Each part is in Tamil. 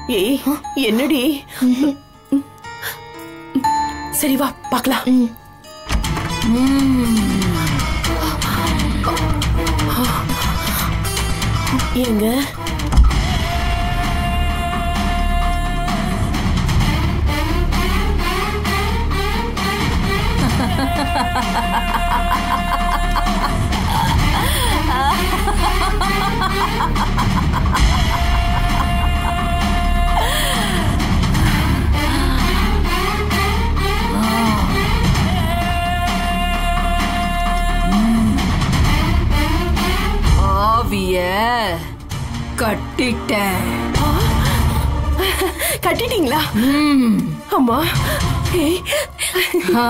ஏய் என்னடி சரி வா பார்க்கலாம் ஏங்க ஆவிய கட்டிட்டேன் கட்டிட்டீங்களா அம்மா ஏய் ஆ,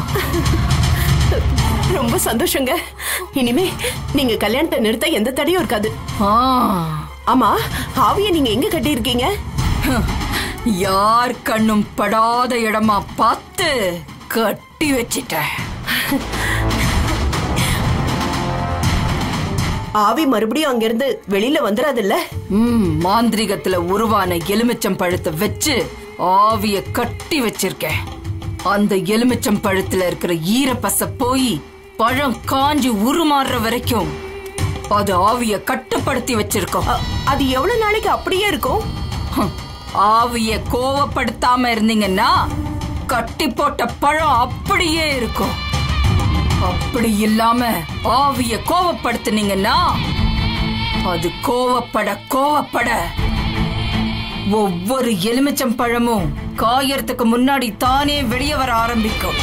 ரொம்ப சந்தோஷங்க இனிமே நீங்க கல்யாணத்தை நிறுத்த எந்த தடையும் இருக்காது ஆ. ஆமா ஆவிய நீங்க எங்க கட்டியிருக்கீங்க யார் கண்ணும் படாத இடமா பார்த்து கட்டி வச்சிட்டேன் ஆவி மறுபடியும் அங்கிருந்து வெளியில வந்துடாதுல்ல ம், மாந்திரிகத்துல உருவான எலுமிச்சம் பழத்தை வச்சு ஆவிய கட்டி வச்சிருக்கேன் அந்த எலுமிச்சம் பழத்துல இருக்கிற ஈரப்பச போய் பழம் காஞ்சி உருமாறுற வரைக்கும் அது ஆவிய கட்டுப்படுத்தி வச்சிருக்கோம் அ- அது எவ்வளவு நாளைக்கு அப்படியே இருக்கும் ஹம், ஆவிய கோவப்படுத்தாம இருந்தீங்கன்னா கட்டி போட்ட பழம் அப்படியே இருக்கும் அப்படி இல்லாம ஆவிய கோவப்படுத்துனீங்கன்னா அது கோவப்பட கோவப்பட ஒவ்வொரு எலுமிச்சம் பழமும் காயறதுக்கு முன்னாடி தானே வெளியே வர ஆரம்பிக்கும்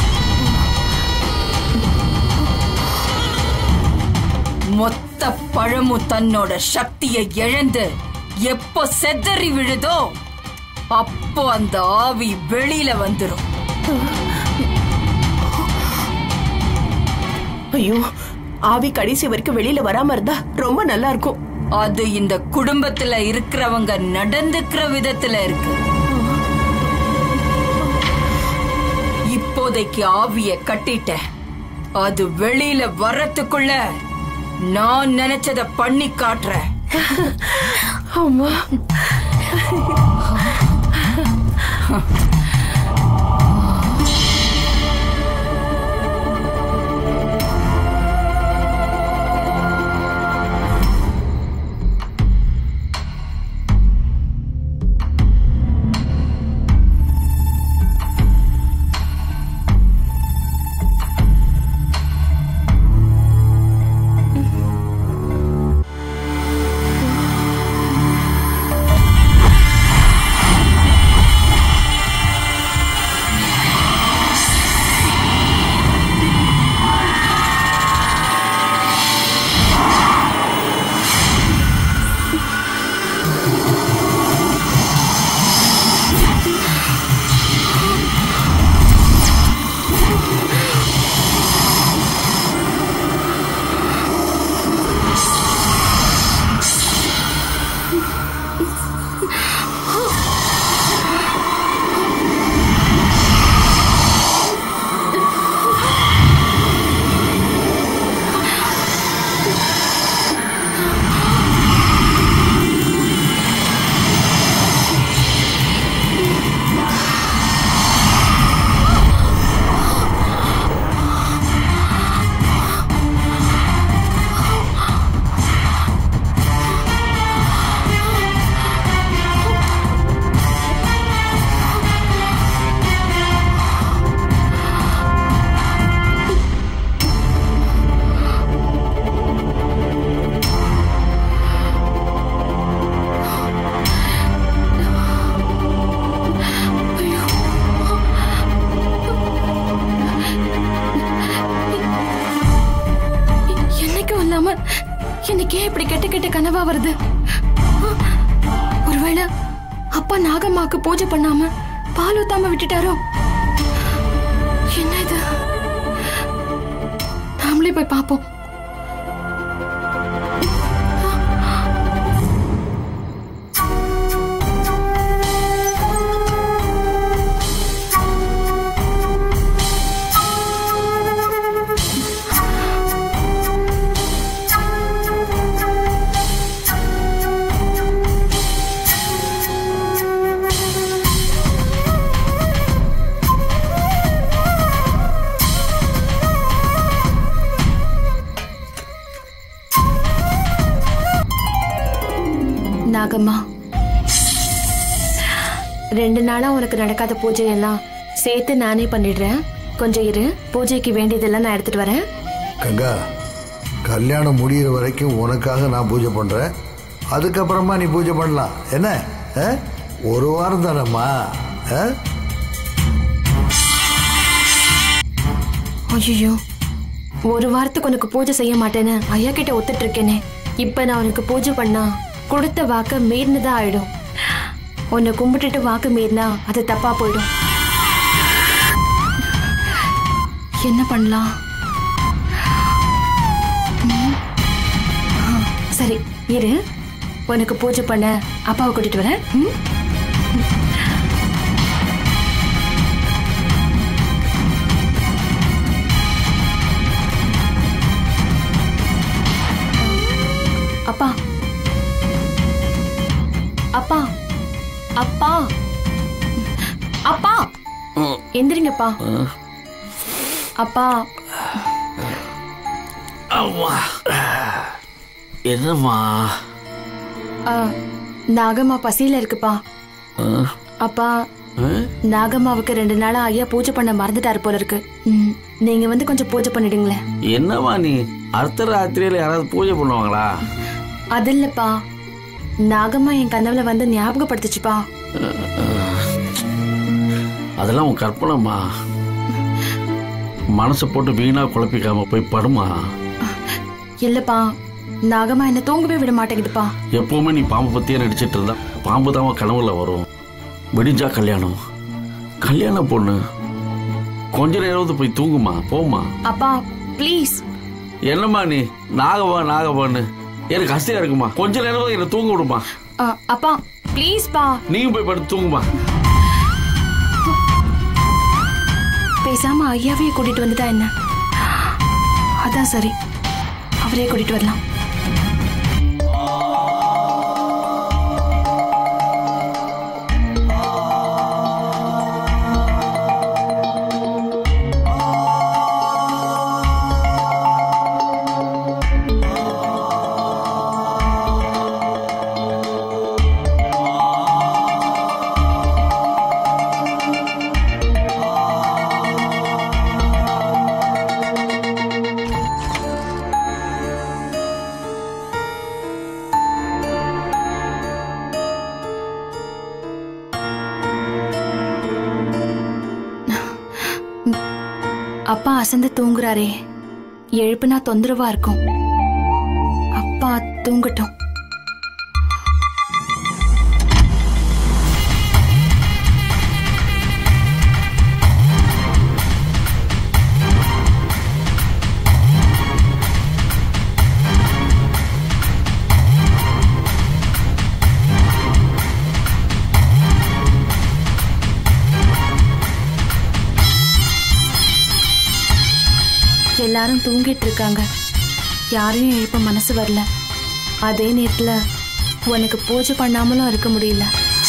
மொத்த பழமும் தன்னோட சக்தியை இழந்து எப்போ செதறி விழுதோ அப்போ அந்த ஆவி வெளியில வந்துரும் ஐயோ ஆவி கடைசி வரைக்கும் வெளியில வராம இருந்தா ரொம்ப நல்லா இருக்கும் அது இந்த குடும்பத்துல இருக்கிறவங்க நடந்துக்கிற விதத்துல இருக்கு இப்போதைக்கு ஆவிய கட்டிட்டேன் அது வெளியில வர்றதுக்குள்ள நான் நினைச்சத பண்ணி காட்டுறேன் ஆமா என்னைக்கும் இல்லாம இன்னைக்கு ஏன் இப்படி கெட்ட கெட்ட கனவா வருது ஆ, ஒருவேளை அப்பா நாகம்மாக்கு பூஜை பண்ணாம பால் ஊத்தாம விட்டுட்டாரோ என்ன இது நாமளே போய் பார்ப்போம் ரெண்டு நாளா உனக்கு நடக்காத பூஜையெல்லாம் சேர்த்து நானே பண்ணிடுறேன் கொஞ்சம் இரு பூஜைக்கு வேண்டியதெல்லாம் நான் எடுத்துட்டு வரேன் கங்கா கல்யாணம் முடியிற வரைக்கும் உனக்காக நான் பூஜை பண்றேன் அதுக்கப்புறமா நீ பூஜை பண்ணலாம் என்ன ஆ? ஒரு வாரம் தானம்மா ஆ? ஐயோ ஒரு வாரத்துக்கு உனக்கு பூஜை செய்ய மாட்டேன்னு ஐயா கிட்ட ஒத்துட்டு இருக்கேனே இப்ப நான் உனக்கு பூஜை பண்ணா கொடுத்த வாக்க மீறினதா ஆயிடும் உன்னை கும்பிட்டுட்டு வாக்கு மீறினா அது தப்பா போயிடும் என்ன பண்ணலாம் ம். ஆ, சரி இரு உனக்கு பூஜை பண்ண அப்பாவை கூட்டிட்டு வரேன் ம்? அப்பா அப்பா அப்பா அப்பா எந்திரிங்கப்பா அப்பா அம்மா என்னம்மா ஆ, நாகம்மா பசியில இருக்குப்பா ஆ? அப்பா ஆ? நாகம்மாவுக்கு ரெண்டு நாளா ஐயா பூஜை பண்ண மறந்துட்டாரு போல இருக்கு ம், நீங்க வந்து கொஞ்சம் பூஜை பண்ணிடுங்களேன் என்னம்மா நீ அர்த்த ராத்திரியில யாராவது பூஜை பண்ணுவாங்களா அது இல்லப்பா நாகம்மா என் கனவுல வந்து ஞாபகப்படுத்துச்சுப்பா அதெல்லாம் உன் கற்பனைம்மா மனசை போட்டு வீணா குழப்பிக்காம போய் படுமா இல்லப்பா நாகம்மா என்ன தூங்கவே விட மாட்டேங்குதுப்பா எப்பவுமே நீ பாம்பு பத்தியே நடிச்சிட்டு இருந்தா பாம்பு தான் கனவுல வரும் விடிஞ்சா கல்யாணம் கல்யாண பொண்ணு கொஞ்ச நேரம் போய் தூங்குமா போமா அப்பா ப்ளீஸ் என்னம்மா நீ நாகவா நாகவான்னு எனக்கு கஷ்டம் இருக்குமா கொஞ்ச நேரம் என்ன தூங்க விடுமா அப்பா ப்ளீஸ்ப்பா நீயும் போய் படுத்து தூங்குமா பேசாம ஐயாவையே கூட்டிட்டு வந்துட்டா என்ன அதான் சரி அவரே கூட்டிட்டு வரலாம் அப்பா அசந்து தூங்குறாரே எழுப்புனா தொந்தரவா இருக்கும் அப்பா தூங்கட்டும் எல்லாரும் தூங்கிட்டு இருக்காங்க யாரையும் எழுப்ப மனசு வரல அதே நேரத்துல உனக்கு பூஜை பண்ணாமலும் இருக்க முடியல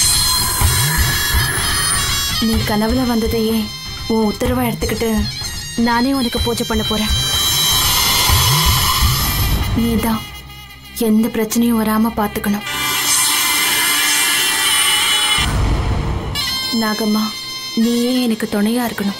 நீ கனவுல வந்ததையே உன் உத்தரவா எடுத்துக்கிட்டு நானே உனக்கு பூஜை பண்ண போறேன் நீதான் எந்த பிரச்சனையும் வராம பாத்துக்கணும் நாகம்மா நீயே எனக்கு துணையா இருக்கணும்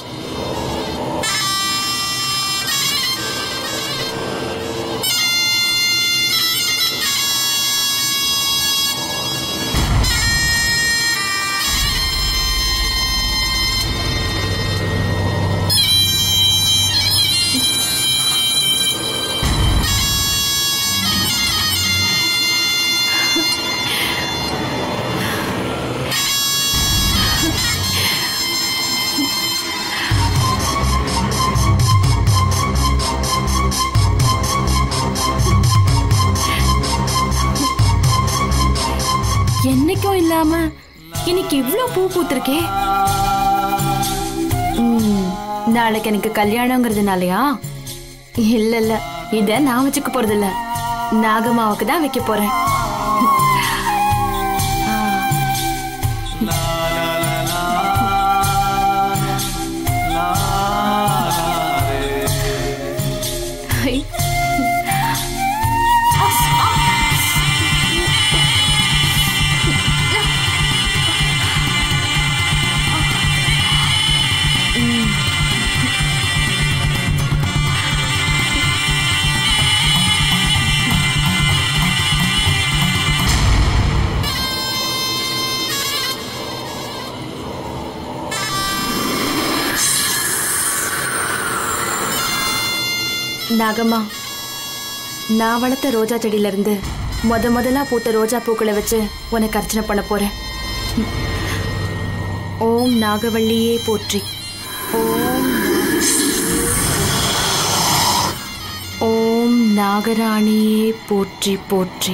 என்னைக்கும் இல்லாம இன்னைக்கு இவ்ளோ பூ பூத்திருக்கே ம், நாளைக்கு எனக்கு கல்யாணங்கிறதுனாலயா இல்ல இல்ல இத நான் வச்சுக்க போறது இல்ல நாகமாவுக்கு தான் வைக்க போறேன் ஐ. நாகம்மா நான் வளர்த்த ரோஜா செடியில இருந்து முத முதலா பூத்த ரோஜா பூக்களை வச்சு உனக்கு அர்ச்சனை பண்ண போறேன் ஓம் நாகவள்ளியே போற்றி ஓம் ஓம் நாகராணியே போற்றி போற்றி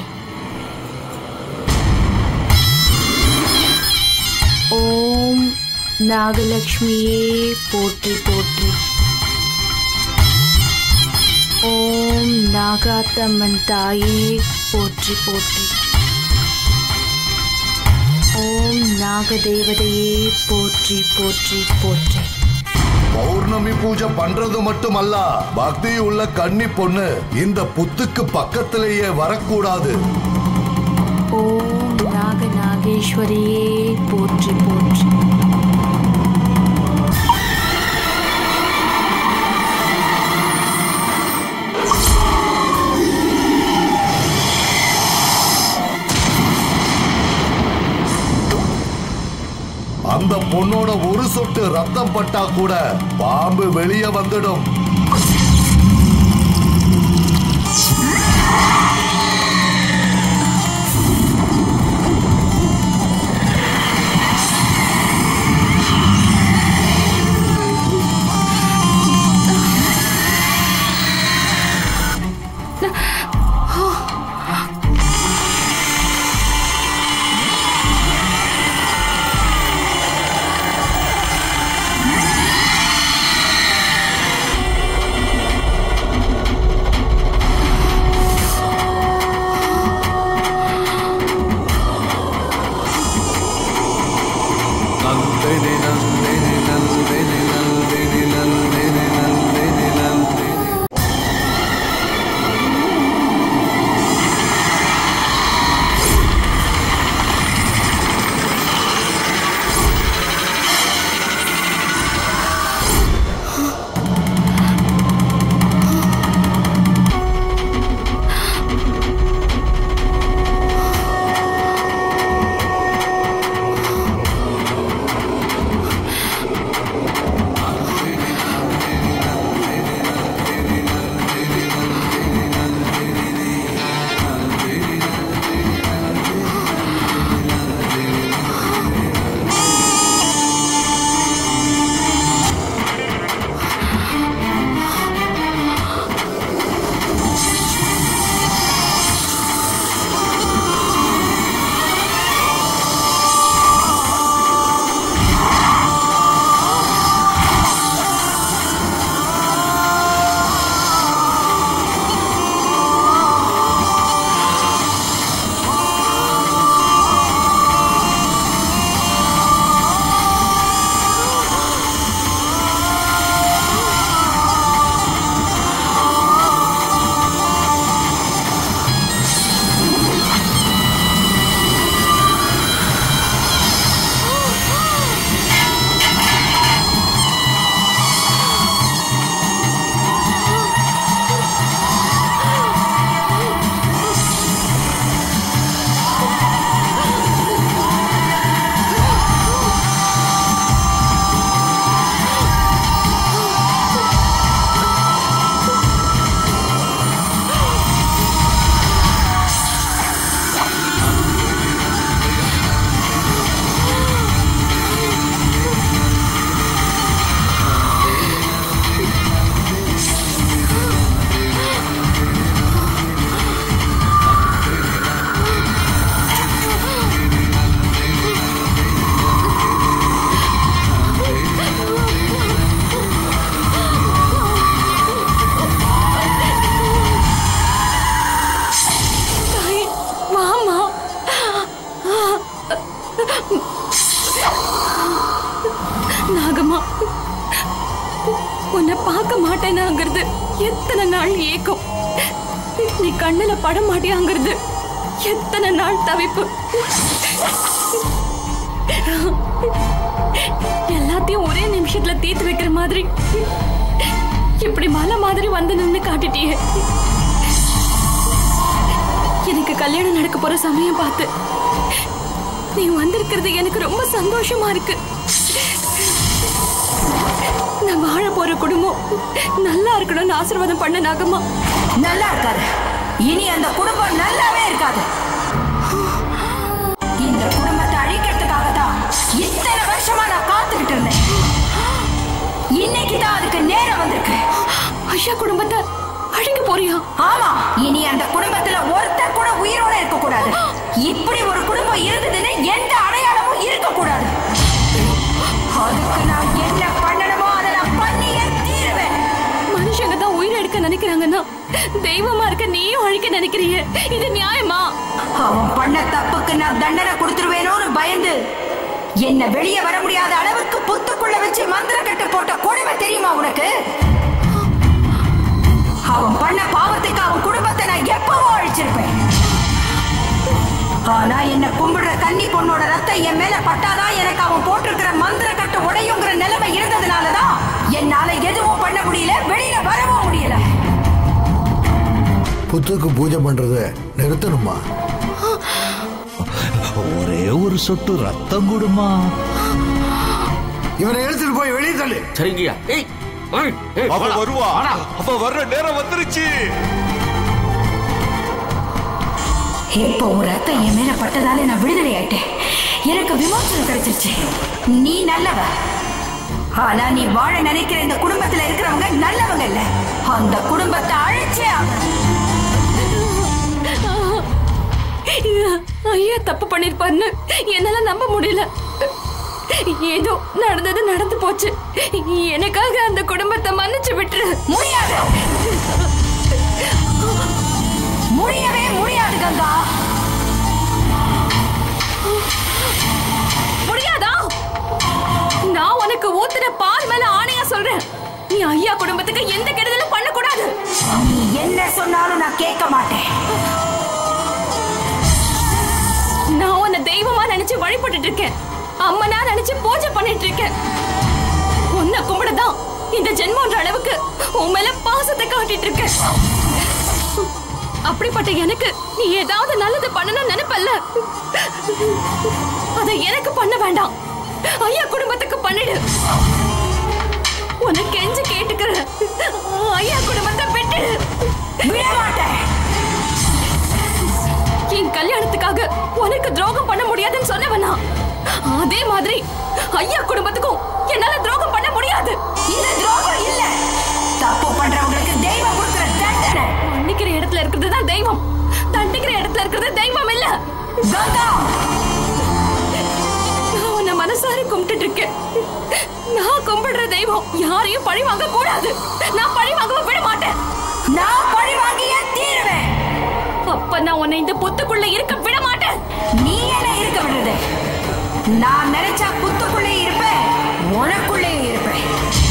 ஓம் நாகலக்ஷ்மியே போற்றி போற்றி ஓம் நாகாத்தம்மன் தாயே போற்றி போற்றி ஓம் நாகதேவதையே போற்றி போற்றி போற்றி பௌர்ணமி பூஜை பண்றது மட்டுமல்ல பக்தி உள்ள கன்னி பொண்ணு இந்த புத்துக்கு பக்கத்திலேயே வரக்கூடாது ஓம் நாக நாகேஸ்வரியே போற்றி போற்றி அந்த பொண்ணோட ஒரு சொட்டு ரத்தம் பட்டா கூட பாம்பு வெளியே வந்துடும் தாயே, வாம்மா நாகம்மா உன்னை பார்க்க மாட்டேனாங்கிறது எத்தனை நாள் ஏக்கம் நீ கண்ணுல பட மாட்டியாங்கிறது எத்தனை நாள் தவிப்பு எல்லாத்தையும் ஒரே நிமிஷத்துல தீர்த்து வைக்கிற மாதிரி இப்படி மலை மாதிரி வந்து நின்னு காட்டிட்டியே எனக்கு கல்யாணம் நடக்க போற சமயம் பார்த்து நீ வந்திருக்கிறது எனக்கு ரொம்ப சந்தோஷமா இருக்கு நான் வாழ போற குடும்பம் நல்லா இருக்கணும்னு ஆசீர்வாதம் பண்ண நாகம்மா நல்லா இருக்காது இனி அந்த குடும்பம் நல்லாவே இருக்காது இந்த குடும்பத்தை அழிக்கிறதுக்காக தான் இத்தனை வருஷமா நான் காத்துக்கிட்டு இருந்தேன் இன்னைக்கு தான் அதுக்கு நேரம் வந்திருக்கு ஐயா குடும்பத்தை அழிக்க போறியா ஆமா இனி அந்த குடும்பத்துல ஒருத்தர் கூட உயிரோட இருக்க கூடாது இப்படி ஒரு குடும்பம் இருந்ததுன்னு எந்த அடையாளமும் இருக்க கூடாது அதுக்கு நான் என்ன பண்ணணுமோ அதை நான் பண்ணியே தீருவேன் மனுஷங்க தான் உயிரை எடுக்க நினைக்கிறாங்கன்னா தெய்வமா இருக்க நீயும் அழிக்க நினைக்கிறிய இது நியாயமா அவன் பண்ண தப்புக்கு நான் தண்டனை கொடுத்துருவேனோன்னு பயந்து என்ன வெளியே வர முடியாத அளவுக்கு புத்துக்குள்ள வச்சு மந்திர கட்டு போட்ட கொடுமை தெரியுமா உனக்கு அவன் பண்ண பாவத்துக்கு அவன் குடும்பத்தை நான் எப்பவோ அழிச்சிருப்பேன் ஆனா என்ன கும்பிடுற கன்னி பொண்ணோட ரத்தம் என் மேல பட்டாதான் எனக்கு அவன் போட்டிருக்கிற மந்திர கட்டு உடையுங்கிற நிலைமை இருந்ததுனாலதான் என்னால எதுவும் பண்ண முடியல வெளியில வரவும் முடியல புத்துக்கு பூஜை பண்றத நிறுத்தணுமா ஒரே ஒரு சொட்டு ரத்தம் கொடுமா இவனை எடுத்துட்டு போய் வெளியே தள்ளு சரிங்கய்யா ஏய் ஏய், ஏய், அவ வாடா, வருவா வாடா. அவ வர்ற நேரம் வந்துருச்சு இப்போ உன் ரத்தம் என் மேல பட்டதாலே நான் விடுதலை ஆயிட்டேன் எனக்கு விமோசனம் கிடைச்சிருச்சு நீ நல்லவ ஆனா நீ வாழ நினைக்கிற இந்த குடும்பத்துல இருக்கிறவங்க நல்லவங்க இல்ல அந்த குடும்பத்தை அழிச்சே ஆகணும். ஐயா தப்பு பண்ணிருப்பாருன்னு என்னால நம்ப முடியல ஏதோ நடந்தது நடந்து போச்சு எனக்காக அந்த குடும்பத்தை மன்னிச்சு விட்டுரு முடியாது முடியவே முடியாது கங்கா முடியாதா நான் உனக்கு ஊத்துன பால் மேல ஆணையா சொல்றேன் நீ ஐயா குடும்பத்துக்கு எந்த கெடுதலும் பண்ணக்கூடாது நீ என்ன சொன்னாலும் நான் கேட்க மாட்டேன் நான் உன்னை தெய்வமா நினைச்சு வழிபட்டுட்டு இருக்கேன் அம்மனா நினைச்சு பூஜை பண்ணிட்டு இருக்கேன் உன்னை கும்பிடதான் இந்த ஜென்மன்ற அளவுக்கு உன் மேல பாசத்தை காட்டிட்டு இருக்கேன் அப்படிப்பட்ட எனக்கு நீ ஏதாவது நல்லது பண்ணணும்னு நினைப்பல்ல அதை எனக்கு பண்ண வேண்டாம் ஐயா குடும்பத்துக்கு பண்ணிடு உனக்கு கெஞ்சு கேட்டுக்கிற ஐயா குடும்பத்தை விட்டுடு விட மாட்டேன் என் கல்யாணத்துக்காக உனக்கு துரோகம் பண்ண முடியாதுன்னு சொன்னவனா அதே மாதிரி ஐயா குடும்பத்துக்கும் என்னால துரோகம் பண்ண முடியாது இது துரோகம் இல்ல தப்பு பண்றவங்களுக்கு தெய்வம் கொடுக்கிற தண்டனை மன்னிக்கிற இடத்துல இருக்கிறது தான் தெய்வம் தண்டிக்கிற இடத்துல இருக்கிறது தெய்வம் இல்ல கங்கா நான் உன்னை மனசார கும்பிட்டுட்டு இருக்கேன் நான் கும்பிடுற தெய்வம் யாரையும் பழி வாங்க கூடாது நான் பழி வாங்கவும் விட மாட்டேன் நான் பழி வாங்கியே தீருவேன் அப்ப நான் உன்னை இந்த புத்துக்குள்ள இருக்க விட மாட்டேன் நீ என்ன இருக்க விடுறது நான் நினைச்சா புத்துக்குள்ளே இருப்பேன் உனக்குள்ளே இருப்பேன்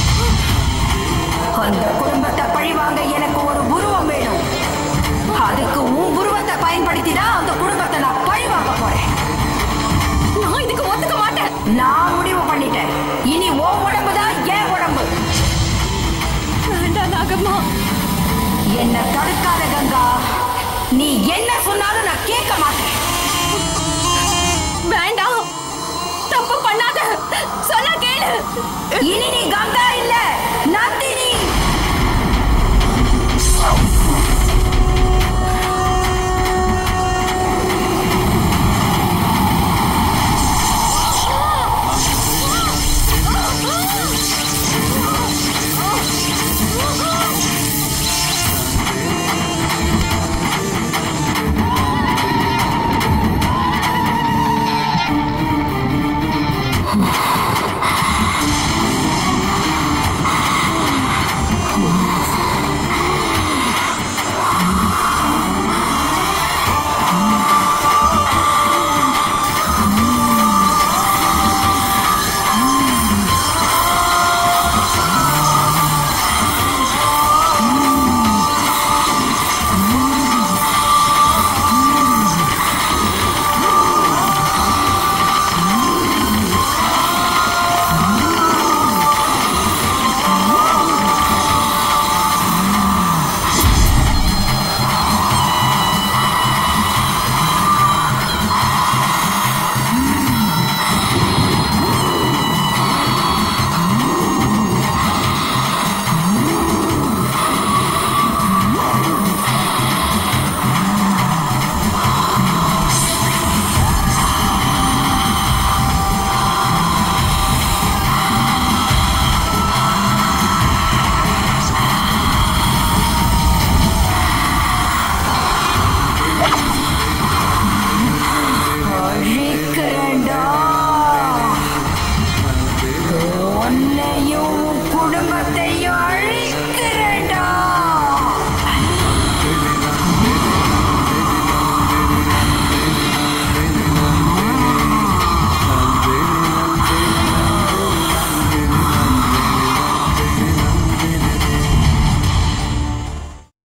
அந்த குடும்பத்தை பழிவாங்க எனக்கு ஒரு உருவம் வேணும் அதுக்கு உன் உருவத்தை பயன்படுத்தி தான் அந்த குடும்பத்தை நான் பழிவாங்க போறேன் நான் இதுக்கு ஒத்துக்க மாட்டேன் நான் முடிவு பண்ணிட்டேன் இனி உன் உடம்பு தான் என் உடம்பு வேண்டாம் நாகம்மா என்ன தடுக்காத கங்கா நீ என்ன சொன்னாலும் நான் கேட்க மாட்டேன் வேண்டாம் தப்பு பண்ணாத சொன்ன கேளு இனி நீ கங்கா இல்ல நான்